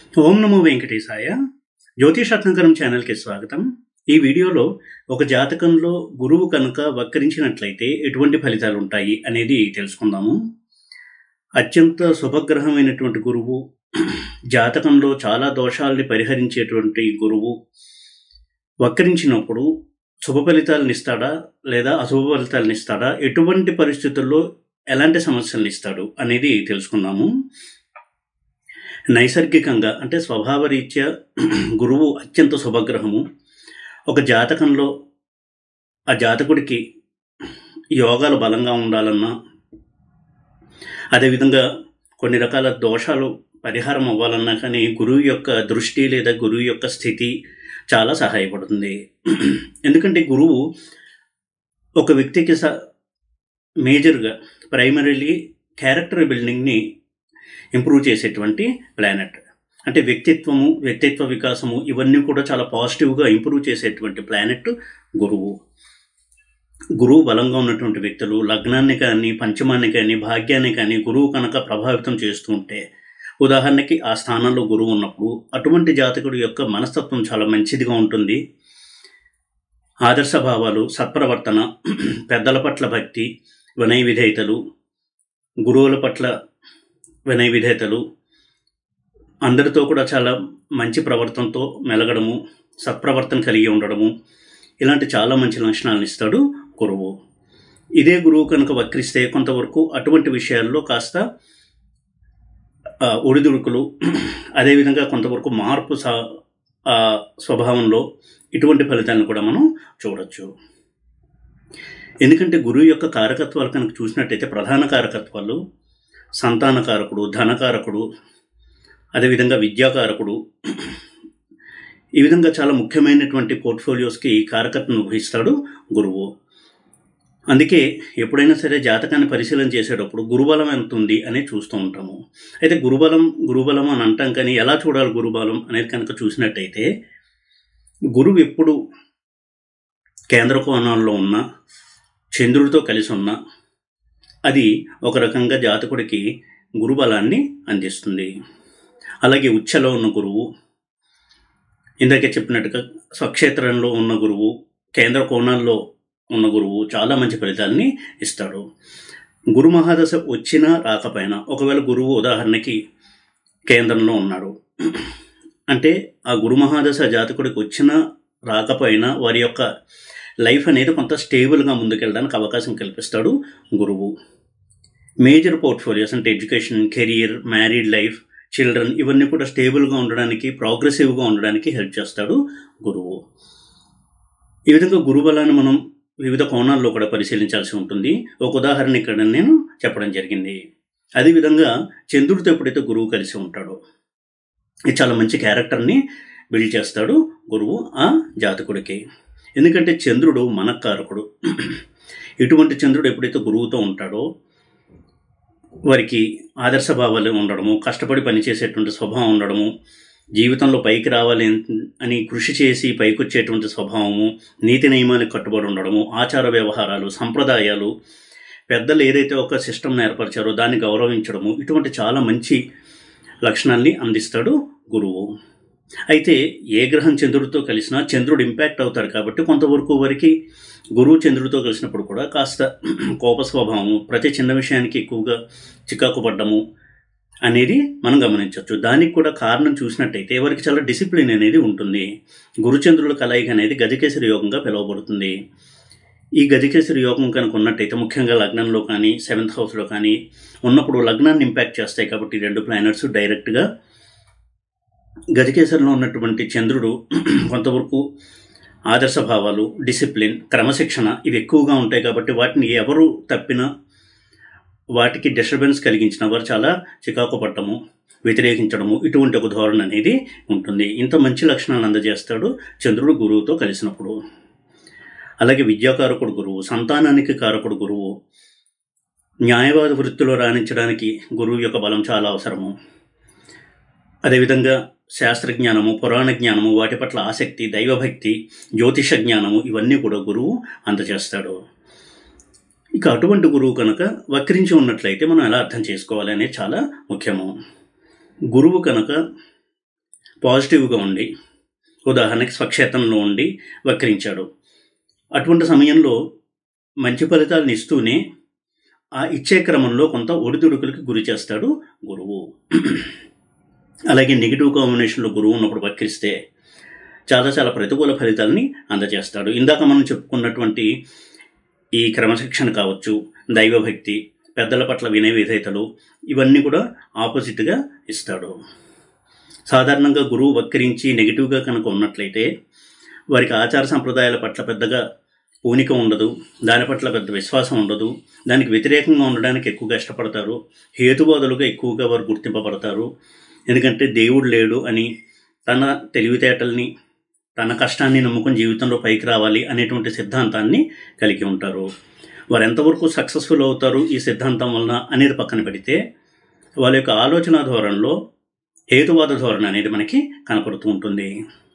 ఓం నమో వెంకటేశాయ జ్యోతిషాత్మకరం ఛానల్కి స్వాగతం ఈ వీడియోలో ఒక జాతకంలో గురువు కనుక వక్రించినట్లయితే ఎటువంటి ఫలితాలు ఉంటాయి అనేది తెలుసుకుందాము అత్యంత శుభగ్రహమైనటువంటి గురువు జాతకంలో చాలా దోషాలని పరిహరించేటువంటి గురువు వక్రించినప్పుడు శుభ ఫలితాలను ఇస్తాడా లేదా అశుభ ఫలితాలను ఇస్తాడా ఎటువంటి పరిస్థితుల్లో ఎలాంటి సమస్యలను ఇస్తాడు అనేది తెలుసుకుందాము నైసర్గికంగా అంటే స్వభావరీత్యా గురువు అత్యంత శుభగ్రహము ఒక జాతకంలో ఆ జాతకుడికి యోగాలు బలంగా ఉండాలన్నా అదేవిధంగా కొన్ని రకాల దోషాలు పరిహారం అవ్వాలన్నా కానీ గురువు యొక్క దృష్టి లేదా గురువు యొక్క స్థితి చాలా సహాయపడుతుంది ఎందుకంటే గురువు ఒక వ్యక్తికి స మేజర్గా ప్రైమరీలీ క్యారెక్టర్ బిల్డింగ్ని ఇంప్రూవ్ చేసేటువంటి ప్లానెట్ అంటే వ్యక్తిత్వము వ్యక్తిత్వ వికాసము ఇవన్నీ కూడా చాలా పాజిటివ్గా ఇంప్రూవ్ చేసేటువంటి ప్లానెట్ గురువు గురువు బలంగా ఉన్నటువంటి వ్యక్తులు లగ్నాన్ని కానీ పంచమాన్ని కానీ భాగ్యాన్ని కానీ గురువు కనుక ప్రభావితం చేస్తూ ఉంటే ఉదాహరణకి ఆ స్థానంలో గురువు ఉన్నప్పుడు అటువంటి జాతకుడి యొక్క మనస్తత్వం చాలా మంచిదిగా ఉంటుంది ఆదర్శ భావాలు సత్ప్రవర్తన పెద్దల పట్ల భక్తి వినయ విధేయతలు గురువుల పట్ల వినయ విధేయతలు అందరితో కూడా చాలా మంచి ప్రవర్తనతో మెలగడము సత్ప్రవర్తన కలిగి ఉండడము ఇలాంటి చాలా మంచి లక్షణాలను ఇస్తాడు గురువు ఇదే గురువు కనుక వక్రిస్తే కొంతవరకు అటువంటి విషయాల్లో కాస్త ఆ, ఒడిదుడుకులు అదేవిధంగా కొంతవరకు మార్పు సా ఆ స్వభావంలో ఇటువంటి ఫలితాలను కూడా మనం చూడొచ్చు ఎందుకంటే గురువు యొక్క కారకత్వాలు కనుక చూసినట్టయితే ప్రధాన కారకత్వాలు సంతానకారకుడు ధనకారకుడు అదేవిధంగా విద్యాకారకుడు ఈ విధంగా చాలా ముఖ్యమైనటువంటి పోర్ట్ఫోలియోస్కి కారకత్వం వహిస్తాడు గురువు అందుకే ఎప్పుడైనా సరే జాతకాన్ని పరిశీలన చేసేటప్పుడు గురుబలం ఎంత ఉంది అనేది చూస్తూ ఉంటాము అయితే గురుబలం గురుబలం అని అంటాం కానీ ఎలా చూడాలి గురుబలం అనేది కనుక చూసినట్టయితే గురువు ఎప్పుడు కేంద్ర కోణాల్లో ఉన్న చంద్రుడితో కలిసి ఉన్న అది ఒక రకంగా జాతకుడికి గురుబలాన్ని అందిస్తుంది అలాగే ఉచ్చలో ఉన్న గురువు ఇందాకే చెప్పినట్టుగా స్వక్షేత్రంలో ఉన్న గురువు కేంద్ర కోణాల్లో ఉన్న గురువు చాలా మంచి ఫలితాలని ఇస్తాడు గురు మహాదశ వచ్చినా రాకపోయినా ఒకవేళ గురువు ఉదాహరణకి కేంద్రంలో ఉన్నాడు అంటే ఆ గురు మహాదశ జాతకుడికి వచ్చినా రాకపోయినా వారి యొక్క లైఫ్ అనేది కొంత స్టేబుల్గా ముందుకెళ్ళడానికి అవకాశం కల్పిస్తాడు గురువు మేజర్ పోర్ట్ఫోలియోస్ అంటే education career married life children ఇవన్నీ కూడా స్టేబుల్గా ఉండడానికి ప్రోగ్రెసివ్గా ఉండడానికి హెల్ప్ చేస్తాడు గురువు ఈ విధంగా గురుబలాన్ని మనం వివిధ కోణాల్లో కూడా పరిశీలించాల్సి ఉంటుంది ఒక ఉదాహరణ ఇక్కడ నేను చెప్పడం జరిగింది అదేవిధంగా చంద్రుడితో ఎప్పుడైతే గురువు కలిసి ఉంటాడో ఇది చాలా మంచి క్యారెక్టర్ని బిల్డ్ చేస్తాడు గురువు ఆ జాతకుడికి ఎందుకంటే చంద్రుడు మనకారకుడు ఇటువంటి చంద్రుడు ఎప్పుడైతే గురువుతో ఉంటాడో వారికి ఆదర్శ భావాలు ఉండడము కష్టపడి పనిచేసేటువంటి స్వభావం ఉండడము జీవితంలో పైకి రావాలి అని కృషి చేసి పైకి వచ్చేటువంటి స్వభావము నీతి నియమాలకు కట్టుబడి ఉండడము ఆచార వ్యవహారాలు సంప్రదాయాలు పెద్దలు ఏదైతే ఒక సిస్టమ్ని ఏర్పరిచారో దాన్ని గౌరవించడము ఇటువంటి చాలా మంచి లక్షణాన్ని అందిస్తాడు గురువు అయితే ఏ గ్రహం చంద్రుడితో కలిసినా చంద్రుడు ఇంపాక్ట్ అవుతాడు కాబట్టి కొంతవరకు వరకు గురువు చంద్రుడితో కలిసినప్పుడు కూడా కాస్త కోప స్వభావము ప్రతి చిన్న విషయానికి ఎక్కువగా చికాకు పడ్డము అనేది మనం గమనించవచ్చు దానికి కూడా కారణం చూసినట్టయితే వారికి చాలా డిసిప్లిన్ అనేది ఉంటుంది గురుచంద్రుల కలయిక అనేది గజకేసరి యోగంగా పిలువబడుతుంది ఈ గజకేసరి యోగం కనుక ఉన్నట్టయితే ముఖ్యంగా లగ్నంలో కానీ సెవెంత్ హౌస్లో కానీ ఉన్నప్పుడు లగ్నాన్ని ఇంపాక్ట్ చేస్తాయి కాబట్టి ఈ రెండు ప్లానెట్స్ డైరెక్ట్గా గజకేసరిలో ఉన్నటువంటి చంద్రుడు కొంతవరకు ఆదర్శ భావాలు డిసిప్లిన్ క్రమశిక్షణ ఇవి ఎక్కువగా ఉంటాయి కాబట్టి వాటిని ఎవరు తప్పినా వాటికి డిస్టర్బెన్స్ కలిగించిన వారు చాలా చికాకు పట్టము వ్యతిరేకించడము ఇటువంటి ఒక ధోరణి అనేది ఉంటుంది ఇంత మంచి లక్షణాలు అందజేస్తాడు చంద్రుడు గురువుతో కలిసినప్పుడు అలాగే విద్యాకారకుడు గురువు సంతానానికి కారకుడు గురువు న్యాయవాద వృత్తిలో రాణించడానికి గురువు యొక్క బలం చాలా అవసరము అదేవిధంగా శాస్త్రజ్ఞానము పురాణ జ్ఞానము వాటి పట్ల ఆసక్తి దైవభక్తి జ్యోతిష జ్ఞానము ఇవన్నీ కూడా గురువు అందజేస్తాడు ఇక అటువంటి గురువు కనుక వక్రించి ఉన్నట్లయితే మనం ఎలా అర్థం చేసుకోవాలి అనేది చాలా ముఖ్యము గురువు కనుక పాజిటివ్గా ఉండి ఉదాహరణకి స్వక్షేత్రంలో ఉండి వక్రించాడు అటువంటి సమయంలో మంచి ఫలితాలను ఇస్తూనే ఆ ఇచ్చే క్రమంలో కొంత ఒడిదుడుకులకి గురి చేస్తాడు గురువు అలాగే నెగిటివ్ కాంబినేషన్లో గురువు ఉన్నప్పుడు వక్రిస్తే చాలా చాలా ప్రతికూల ఫలితాలని అందజేస్తాడు ఇందాక మనం చెప్పుకున్నటువంటి ఈ క్రమశిక్షణ కావచ్చు దైవభక్తి పెద్దల పట్ల వినయ విధేయతలు ఇవన్నీ కూడా ఆపోజిట్గా ఇస్తాడు సాధారణంగా గురువు వక్రించి నెగిటివ్గా కనుక ఉన్నట్లయితే వారికి ఆచార సంప్రదాయాల పట్ల పెద్దగా పూనిక ఉండదు దాని పట్ల పెద్ద విశ్వాసం ఉండదు దానికి వ్యతిరేకంగా ఉండడానికి ఎక్కువగా ఇష్టపడతారు హేతువాదులుగా ఎక్కువగా వారు గుర్తింపబడతారు ఎందుకంటే దేవుడు లేడు అని తన తెలివితేటల్ని తన కష్టాన్ని నమ్ముకుని జీవితంలో పైకి రావాలి అనేటువంటి సిద్ధాంతాన్ని కలిగి ఉంటారు వారు ఎంతవరకు సక్సెస్ఫుల్ అవుతారు ఈ సిద్ధాంతం వలన అనేది పక్కన పెడితే వాళ్ళ యొక్క ఆలోచన ధోరణిలో హేతువాద ధోరణి అనేది మనకి కనపడుతూ ఉంటుంది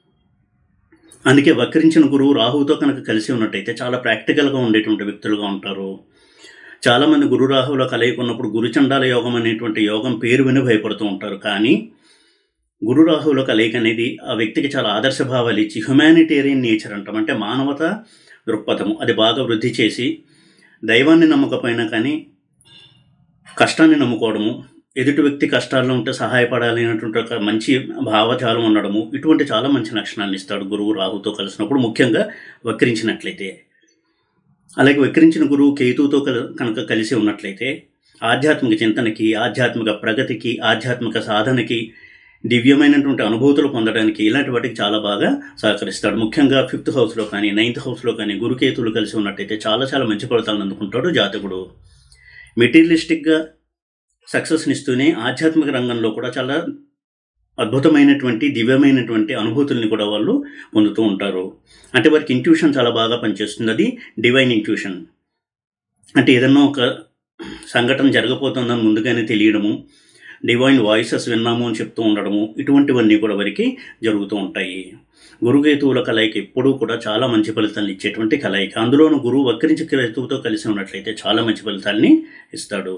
అందుకే వక్రించిన గురువు రాహువుతో కనుక కలిసి ఉన్నట్టయితే చాలా ప్రాక్టికల్గా ఉండేటువంటి వ్యక్తులుగా ఉంటారు చాలామంది గురు రాహువులో కలయిక ఉన్నప్పుడు గురుచండాల యోగం అనేటువంటి యోగం పేరు విని భయపడుతూ ఉంటారు కానీ గురు రాహువుల కలయిక అనేది ఆ వ్యక్తికి చాలా ఆదర్శభావాలు ఇచ్చి హ్యుమానిటేరియన్ నేచర్ అంటాం అంటే మానవత దృక్పథము అది బాగా వృద్ధి చేసి దైవాన్ని నమ్మకపోయినా కానీ కష్టాన్ని నమ్ముకోవడము ఎదుటి వ్యక్తి కష్టాల్లో ఉంటే సహాయపడాలి అనేటువంటి ఒక మంచి భావజాలం ఉండడము ఇటువంటి చాలా మంచి లక్షణాలను ఇస్తాడు గురువు రాహుతో కలిసినప్పుడు ముఖ్యంగా వక్రించినట్లయితే అలాగే వక్రించిన గురువు కేతువుతో కల- కనుక కలిసి ఉన్నట్లయితే ఆధ్యాత్మిక చింతనకి ఆధ్యాత్మిక ప్రగతికి ఆధ్యాత్మిక సాధనకి దివ్యమైనటువంటి అనుభూతులు పొందడానికి ఇలాంటి వాటికి చాలా బాగా సహకరిస్తాడు ముఖ్యంగా ఫిఫ్త్ హౌస్లో కానీ నైన్త్ హౌస్లో కానీ గురుకేతువులు కలిసి ఉన్నట్టయితే చాలా చాలా మంచి ఫలితాలను అందుకుంటాడు జాతకుడు మెటీరియలిస్టిక్గా సక్సెస్ని ఇస్తూనే ఆధ్యాత్మిక రంగంలో కూడా చాలా అద్భుతమైనటువంటి దివ్యమైనటువంటి అనుభూతుల్ని కూడా వాళ్ళు పొందుతూ ఉంటారు అంటే వారికి ఇంట్యూషన్ చాలా బాగా పనిచేస్తుంది అది డివైన్ ఇంట్యూషన్ అంటే ఏదన్నా ఒక సంఘటన జరగబోతుందని ముందుగానే తెలియడము డివైన్ వాయిసెస్ విన్నాము అని చెప్తూ ఉండడము ఇటువంటివన్నీ కూడా వారికి జరుగుతూ ఉంటాయి గురుకేతువుల కలయిక ఎప్పుడూ కూడా చాలా మంచి ఫలితాలను ఇచ్చేటువంటి కలయిక అందులోనూ గురువు వక్రించి కేతువుతో కలిసి ఉన్నట్లయితే చాలా మంచి ఫలితాల్ని ఇస్తాడు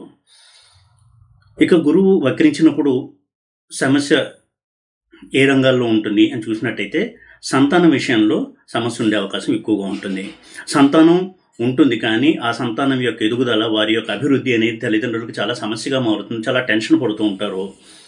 ఇక గురువు వక్రించినప్పుడు సమస్య ఏ రంగాల్లో ఉంటుంది అని చూసినట్టయితే సంతానం విషయంలో సమస్య ఉండే అవకాశం ఎక్కువగా ఉంటుంది సంతానం ఉంటుంది కానీ ఆ సంతానం యొక్క ఎదుగుదల వారి యొక్క అభివృద్ధి అనేది తల్లిదండ్రులకు చాలా సమస్యగా మారుతుంది చాలా టెన్షన్ పడుతూ ఉంటారు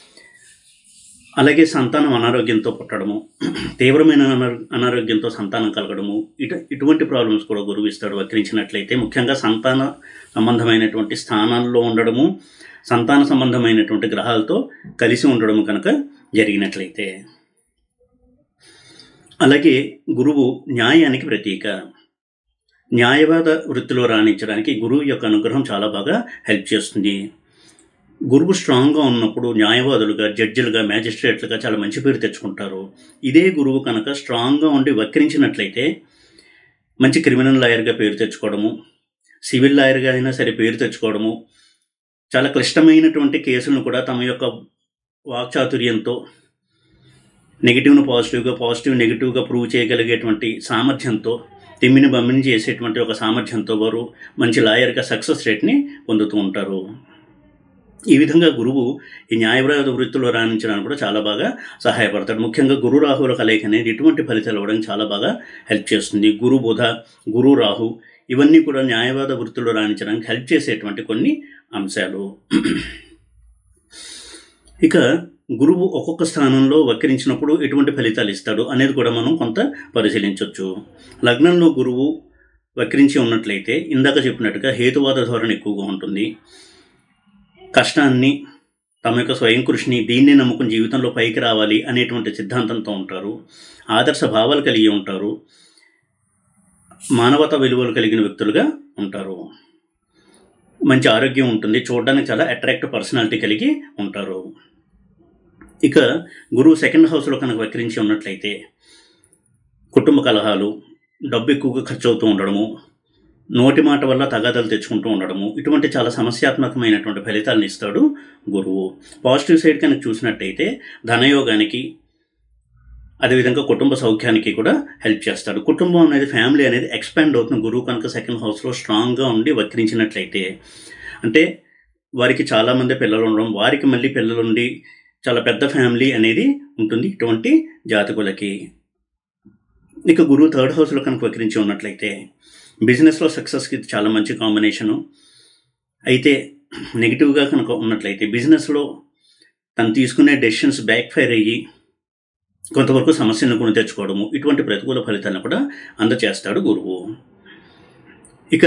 అలాగే సంతానం అనారోగ్యంతో పుట్టడము తీవ్రమైన అనారో- అనారోగ్యంతో సంతానం కలగడము ఇటు ఇటువంటి ప్రాబ్లమ్స్ కూడా గురువు ఇస్తాడు వక్రించినట్లయితే ముఖ్యంగా సంతాన సంబంధమైనటువంటి స్థానాల్లో ఉండడము సంతాన సంబంధమైనటువంటి గ్రహాలతో కలిసి ఉండడము కనుక జరిగినట్లయితే అలాగే గురువు న్యాయానికి ప్రతీక న్యాయవాద వృత్తిలో రాణించడానికి గురువు యొక్క అనుగ్రహం చాలా బాగా హెల్ప్ చేస్తుంది గురువు స్ట్రాంగ్గా ఉన్నప్పుడు న్యాయవాదులుగా జడ్జిలుగా మ్యాజిస్ట్రేట్లుగా చాలా మంచి పేరు తెచ్చుకుంటారు ఇదే గురువు కనుక స్ట్రాంగ్గా ఉండి వక్రించినట్లయితే మంచి క్రిమినల్ లాయర్గా పేరు తెచ్చుకోవడము సివిల్ లాయర్గా అయినా సరే పేరు తెచ్చుకోవడము చాలా క్లిష్టమైనటువంటి కేసులను కూడా తమ యొక్క వాక్చాతుర్యంతో నెగిటివ్ను పాజిటివ్గా పాజిటివ్ నెగిటివ్గా ప్రూవ్ చేయగలిగేటువంటి సామర్థ్యంతో తిమ్మిని బమ్మిని చేసేటువంటి ఒక సామర్థ్యంతో వారు మంచి లాయర్గా సక్సెస్ రేట్ని పొందుతూ ఉంటారు ఈ విధంగా గురువు ఈ న్యాయవాద వృత్తిలో రాణించడానికి కూడా చాలా బాగా సహాయపడతాడు ముఖ్యంగా గురు రాహుల కలయిక అనేది ఇటువంటి ఫలితాలు ఇవ్వడానికి చాలా బాగా హెల్ప్ చేస్తుంది గురు బుధ గురు రాహు ఇవన్నీ కూడా న్యాయవాద వృత్తిలో రాణించడానికి హెల్ప్ చేసేటువంటి కొన్ని అంశాలు ఇక గురువు ఒక్కొక్క స్థానంలో వక్రించినప్పుడు ఎటువంటి ఫలితాలు ఇస్తాడు అనేది కూడా మనం కొంత పరిశీలించవచ్చు లగ్నంలో గురువు వక్రించి ఉన్నట్లయితే ఇందాక చెప్పినట్టుగా హేతువాద ధోరణి ఎక్కువగా ఉంటుంది కష్టాన్ని తమ యొక్క స్వయం కృషిని దీన్ని నమ్ముకుని జీవితంలో పైకి రావాలి అనేటువంటి సిద్ధాంతంతో ఉంటారు ఆదర్శ భావాలు కలిగి ఉంటారు మానవతా విలువలు కలిగిన వ్యక్తులుగా ఉంటారు మంచి ఆరోగ్యం ఉంటుంది చూడడానికి చాలా అట్రాక్టివ్ పర్సనాలిటీ కలిగి ఉంటారు ఇక గురువు సెకండ్ హౌస్లో కనుక వక్రించి ఉన్నట్లయితే కుటుంబ కలహాలు డబ్బు ఎక్కువగా ఖర్చు అవుతూ ఉండడము నోటి మాట వల్ల తగాదాలు తెచ్చుకుంటూ ఉండడము ఇటువంటి చాలా సమస్యాత్మకమైనటువంటి ఫలితాలను ఇస్తాడు గురువు పాజిటివ్ సైడ్ కనుక చూసినట్టయితే ధనయోగానికి అదేవిధంగా కుటుంబ సౌఖ్యానికి కూడా హెల్ప్ చేస్తాడు కుటుంబం అనేది ఫ్యామిలీ అనేది ఎక్స్పాండ్ అవుతుంది గురువు కనుక సెకండ్ హౌస్లో స్ట్రాంగ్గా ఉండి వక్రించినట్లయితే అంటే వారికి చాలామంది పిల్లలు ఉండడం వారికి మళ్ళీ పిల్లలు ఉండి చాలా పెద్ద ఫ్యామిలీ అనేది ఉంటుంది ఇటువంటి జాతకులకి ఇక గురువు థర్డ్ హౌస్లో కనుక వక్రించి ఉన్నట్లయితే బిజినెస్లో సక్సెస్కి ఇది చాలా మంచి కాంబినేషను అయితే నెగిటివ్గా కనుక ఉన్నట్లయితే బిజినెస్లో తను తీసుకునే డెసిషన్స్ బ్యాక్ ఫైర్ అయ్యి కొంతవరకు సమస్యలను కొని తెచ్చుకోవడము ఇటువంటి ప్రతికూల ఫలితాలను కూడా అందచేస్తాడు గురువు ఇక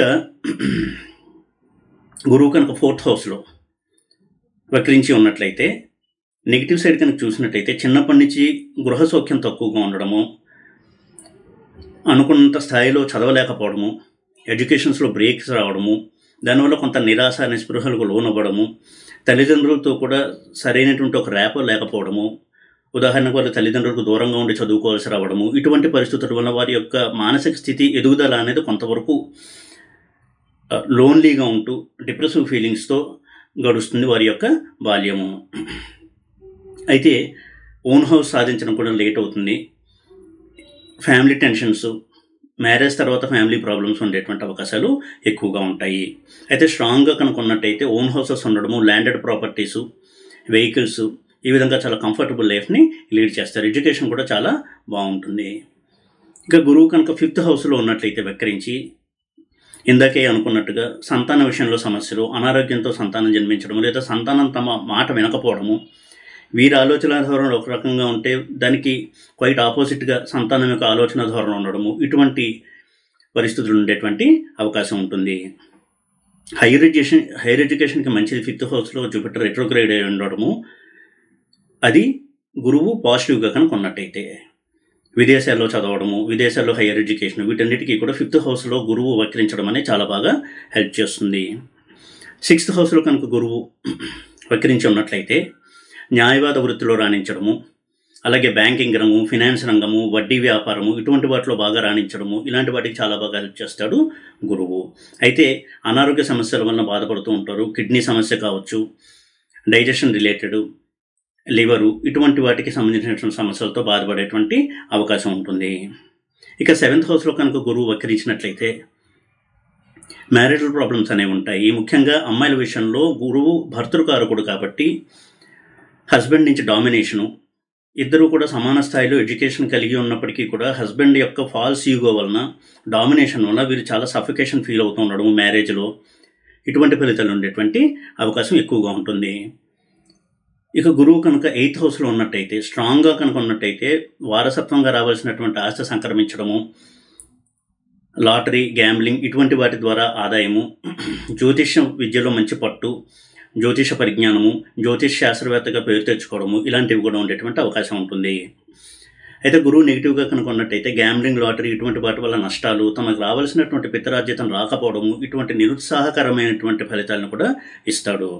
గురువు కనుక ఫోర్త్ హౌస్లో వక్రించి ఉన్నట్లయితే నెగిటివ్ సైడ్ కనుక చూసినట్టయితే చిన్నప్పటి నుంచి గృహ సౌఖ్యం తక్కువగా ఉండడము అనుకున్నంత స్థాయిలో చదవలేకపోవడము ఎడ్యుకేషన్స్లో బ్రేక్స్ రావడము దానివల్ల కొంత నిరాశ నిస్పృహలకు లోనవ్వడము తల్లిదండ్రులతో కూడా సరైనటువంటి ఒక ర్యాపో లేకపోవడము ఉదాహరణకు వాళ్ళ తల్లిదండ్రులకు దూరంగా ఉండి చదువుకోవాల్సి రావడము ఇటువంటి పరిస్థితుల వల్ల వారి యొక్క మానసిక స్థితి ఎదుగుదల అనేది కొంతవరకు లోన్లీగా ఉంటూ డిప్రెసివ్ ఫీలింగ్స్తో గడుస్తుంది వారి యొక్క బాల్యము అయితే ఓన్ హౌస్ సాధించడం కూడా లేట్ అవుతుంది ఫ్యామిలీ టెన్షన్స్ మ్యారేజ్ తర్వాత ఫ్యామిలీ ప్రాబ్లమ్స్ ఉండేటువంటి అవకాశాలు ఎక్కువగా ఉంటాయి అయితే స్ట్రాంగ్గా కనుక ఉన్నట్టయితే ఓన్ హౌసెస్ ఉండడము ల్యాండెడ్ ప్రాపర్టీసు వెహికల్స్ ఈ విధంగా చాలా కంఫర్టబుల్ లైఫ్ని లీడ్ చేస్తారు ఎడ్యుకేషన్ కూడా చాలా బాగుంటుంది ఇక గురువు కనుక ఫిఫ్త్ హౌస్లో ఉన్నట్లయితే వెక్కరించి ఇందాకే అనుకున్నట్టుగా సంతాన విషయంలో సమస్యలు అనారోగ్యంతో సంతానం జన్మించడం లేదా సంతానం తమ మాట వినకపోవడము వీరి ఆలోచన ధోరణి ఒక రకంగా ఉంటే దానికి క్వైట్ ఆపోజిట్గా సంతానం యొక్క ఆలోచన ధోరణి ఉండడము ఇటువంటి పరిస్థితులు ఉండేటువంటి అవకాశం ఉంటుంది హైయర్ ఎడ్యుకేషన్ హైయర్ ఎడ్యుకేషన్కి మంచిది ఫిఫ్త్ హౌస్లో జూపిటర్ రెట్రోగ్రేడ్ అయి ఉండడము అది గురువు పాజిటివ్గా కనుక ఉన్నట్టయితే విదేశాల్లో చదవడము విదేశాల్లో హైయర్ ఎడ్యుకేషన్ వీటన్నిటికీ కూడా ఫిఫ్త్ హౌస్లో గురువు వక్రించడం అనేది చాలా బాగా హెల్ప్ చేస్తుంది సిక్స్త్ హౌస్లో కనుక గురువు వక్రించి ఉన్నట్లయితే న్యాయవాద వృత్తిలో రాణించడము అలాగే బ్యాంకింగ్ రంగము ఫినాన్స్ రంగము వడ్డీ వ్యాపారము ఇటువంటి వాటిలో బాగా రాణించడము ఇలాంటి వాటికి చాలా బాగా హెల్ప్ చేస్తాడు గురువు అయితే అనారోగ్య సమస్యల వలన బాధపడుతూ ఉంటారు కిడ్నీ సమస్య కావచ్చు డైజెషన్ రిలేటెడ్ లివరు ఇటువంటి వాటికి సంబంధించినటువంటి సమస్యలతో బాధపడేటువంటి అవకాశం ఉంటుంది ఇక సెవెంత్ హౌస్లో కనుక గురువు వక్రించినట్లయితే మ్యారిటల్ ప్రాబ్లమ్స్ అనేవి ఉంటాయి ముఖ్యంగా అమ్మాయిల విషయంలో గురువు భర్తృకారకుడు కాబట్టి హస్బెండ్ నుంచి డామినేషను ఇద్దరు కూడా సమాన స్థాయిలో ఎడ్యుకేషన్ కలిగి ఉన్నప్పటికీ కూడా హస్బెండ్ యొక్క ఫాల్స్ ఈగో వలన డామినేషన్ వలన వీరు చాలా సఫికేషన్ ఫీల్ అవుతూ ఉండడం మ్యారేజ్లో ఇటువంటి ఫలితాలు ఉండేటువంటి అవకాశం ఎక్కువగా ఉంటుంది ఇక గురువు కనుక ఎయిత్ హౌస్లో ఉన్నట్టయితే స్ట్రాంగ్గా కనుక ఉన్నట్టయితే వారసత్వంగా రావాల్సినటువంటి ఆస్తి సంక్రమించడము లాటరీ గ్యాంబ్లింగ్ ఇటువంటి వాటి ద్వారా ఆదాయము జ్యోతిష్యం విద్యలో మంచి పట్టు జ్యోతిష పరిజ్ఞానము జ్యోతిష్ శాస్త్రవేత్తగా పేరు తెచ్చుకోవడము ఇలాంటివి కూడా ఉండేటువంటి అవకాశం ఉంటుంది అయితే గురువు నెగిటివ్గా కనుక ఉన్నట్టయితే గ్యాంబ్లింగ్ లాటరీ ఇటువంటి వాటి వల్ల నష్టాలు తమకు రావాల్సినటువంటి పితరాజ్యతం రాకపోవడము ఇటువంటి నిరుత్సాహకరమైనటువంటి ఫలితాలను కూడా ఇస్తాడు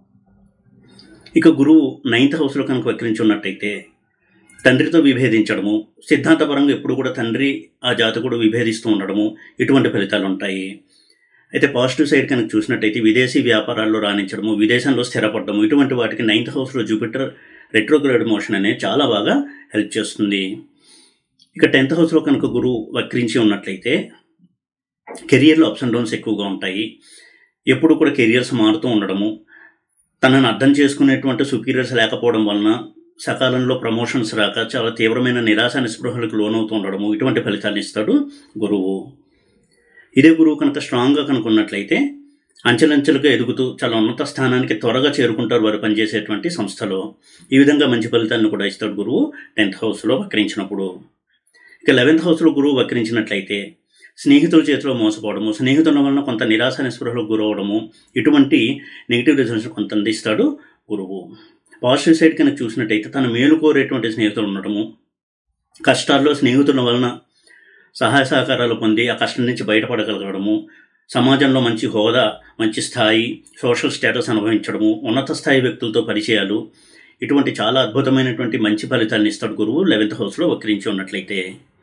ఇక గురువు నైన్త్ హౌస్లో కనుక వక్రించి ఉన్నట్టయితే తండ్రితో విభేదించడము సిద్ధాంతపరంగా ఎప్పుడు కూడా తండ్రి ఆ జాతకుడు విభేదిస్తూ ఉండడము ఇటువంటి ఫలితాలు ఉంటాయి అయితే పాజిటివ్ సైడ్ కనుక చూసినట్టయితే విదేశీ వ్యాపారాల్లో రాణించడము విదేశంలో స్థిరపడము ఇటువంటి వాటికి నైన్త్ హౌస్లో జూపిటర్ రెట్రోగ్రేడ్ మోషన్ అనేది చాలా బాగా హెల్ప్ చేస్తుంది ఇక టెన్త్ హౌస్లో కనుక గురువు వక్రించి ఉన్నట్లయితే కెరియర్లో అప్స్ అండ్ డౌన్స్ ఎక్కువగా ఉంటాయి ఎప్పుడు కూడా కెరియర్స్ మారుతూ ఉండడము తనను అర్థం చేసుకునేటువంటి సుపీరియర్స్ లేకపోవడం వలన సకాలంలో ప్రమోషన్స్ రాక చాలా తీవ్రమైన నిరాశ నిస్పృహలకు లోనవుతూ ఉండడము ఇటువంటి ఫలితాన్ని ఇస్తాడు గురువు ఇదే గురువు కనుక స్ట్రాంగ్గా కనుక ఉన్నట్లయితే అంచెలంచెలుగా ఎదుగుతూ చాలా ఉన్నత స్థానానికి త్వరగా చేరుకుంటారు వారు పనిచేసేటువంటి సంస్థలో ఈ విధంగా మంచి ఫలితాలను కూడా ఇస్తాడు గురువు టెన్త్ హౌస్లో వక్రించినప్పుడు ఇక లెవెన్త్ హౌస్లో గురువు వక్రించినట్లయితే స్నేహితుల చేతిలో మోసపోవడము స్నేహితుల వలన కొంత నిరాశ నిస్పృహలకు గురవడము ఇటువంటి నెగిటివ్ రిజల్ట్స్ కొంత అందిస్తాడు గురువు పాజిటివ్ సైడ్ కనుక చూసినట్టయితే తన మేలు కోరేటువంటి స్నేహితులు ఉండటము కష్టాల్లో స్నేహితుల వలన సహాయ సహకారాలు పొంది ఆ కష్టం నుంచి బయటపడగలగడము సమాజంలో మంచి హోదా మంచి స్థాయి సోషల్ స్టేటస్ అనుభవించడము ఉన్నత స్థాయి వ్యక్తులతో పరిచయాలు ఇటువంటి చాలా అద్భుతమైనటువంటి మంచి ఫలితాలను ఇస్తాడు గురువు లెవెన్త్ హౌస్లో వక్రించి ఉన్నట్లయితే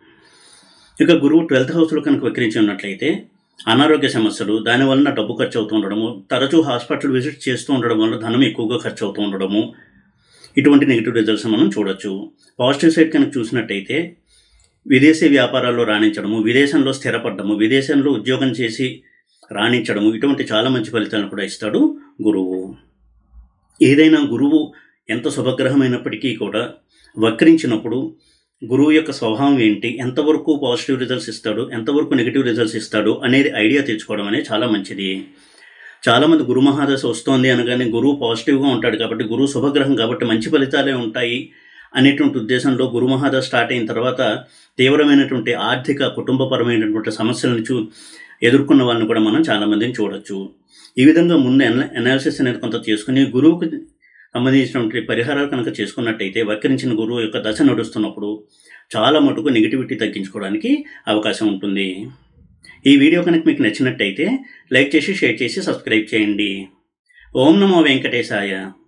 ఇక గురువు ట్వెల్త్ హౌస్లో కనుక వక్రించి ఉన్నట్లయితే అనారోగ్య సమస్యలు దాని వలన డబ్బు ఖర్చు అవుతూ ఉండడము తరచూ హాస్పిటల్ విజిట్ చేస్తూ ఉండడం వల్ల ధనం ఎక్కువగా ఖర్చు అవుతూ ఉండడము ఇటువంటి నెగిటివ్ రిజల్ట్స్ మనం చూడొచ్చు పాజిటివ్ సైడ్ కనుక చూసినట్టయితే విదేశీ వ్యాపారాల్లో రాణించడము విదేశంలో స్థిరపడము విదేశంలో ఉద్యోగం చేసి రాణించడము ఇటువంటి చాలా మంచి ఫలితాలను కూడా ఇస్తాడు గురువు ఏదైనా గురువు ఎంత శుభగ్రహమైనప్పటికీ కూడా వక్రించినప్పుడు గురువు యొక్క స్వభావం ఏంటి ఎంతవరకు పాజిటివ్ రిజల్ట్స్ ఇస్తాడు ఎంతవరకు నెగిటివ్ రిజల్ట్స్ ఇస్తాడు అనేది ఐడియా తెచ్చుకోవడం అనేది చాలా మంచిది చాలామంది గురు మహాదశ వస్తోంది అనగానే గురువు పాజిటివ్గా ఉంటాడు కాబట్టి గురువు శుభగ్రహం కాబట్టి మంచి ఫలితాలే ఉంటాయి అనేటువంటి ఉద్దేశంలో గురు మహాదశ స్టార్ట్ అయిన తర్వాత తీవ్రమైనటువంటి ఆర్థిక కుటుంబపరమైనటువంటి సమస్యలను చూ ఎదుర్కొన్న వాళ్ళని కూడా మనం చాలామందిని చూడొచ్చు ఈ విధంగా ముందు అనాలిసిస్ అనేది కొంత చేసుకుని గురువుకి సంబంధించినటువంటి పరిహారాలు కనుక చేసుకున్నట్టయితే వక్రించిన గురువు యొక్క దశ నడుస్తున్నప్పుడు చాలా మటుకు నెగిటివిటీ తగ్గించుకోవడానికి అవకాశం ఉంటుంది ఈ వీడియో కనుక మీకు నచ్చినట్టయితే లైక్ చేసి షేర్ చేసి సబ్స్క్రైబ్ చేయండి ఓం నమో వెంకటేశాయ